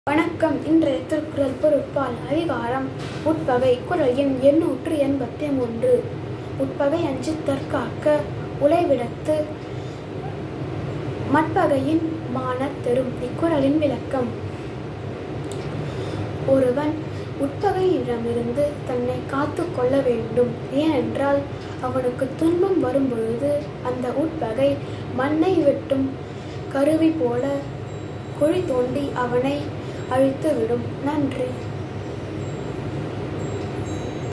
வணக்கம் இன்றைய திருக்குறள் பொருட்பால் அதிகாரம் உட்பகை குரல் எண் எண்ணூற்று எண்பத்தி மூன்று உட்பகை அஞ்சு தற்காக்க உழைவிடத்து மட்பகையின் மானத் தெரும் இக்குறளின் விளக்கம் ஒருவன் உட்பகையிடமிருந்து தன்னை காத்து கொள்ள வேண்டும் ஏனென்றால் அவனுக்கு துன்பம் வரும்பொழுது அந்த உட்பகை மண்ணை வெட்டும் கருவி போல குழி தோண்டி அவனை அழித்துவிடும் நன்றி